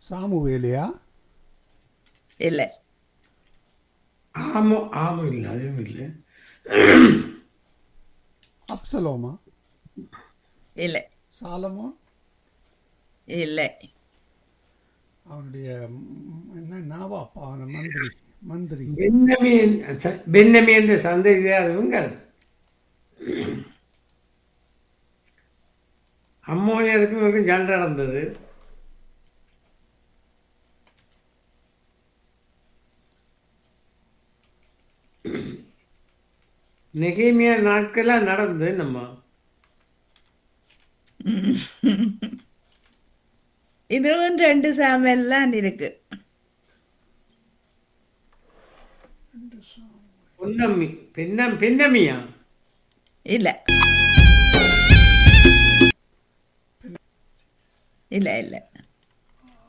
சாமுவேலியா இல்லை ஆமோ ஆமோ இல்லை அதுவும் இல்லை அப்சலோமா இல்லை சாலமோன் இல்லை அவனுடைய ம், என்ன நாவாப்பா அவன மந்திரி மந்திரி பென்னமியன் ச- பென்னமியன் சந்ததியார் இவங்கள் அம்மோனியருக்கும் இவருக்கும் சண்டை நடந்தது நெகேமியா நாட்கள்லாம் நடந்து நம்ம இதுவும் ரெண்டு சாமெல்லாம் இருக்கு பொன்னம்மி பென்னம் பென்னமியா இல்லை இல்லை இல்லை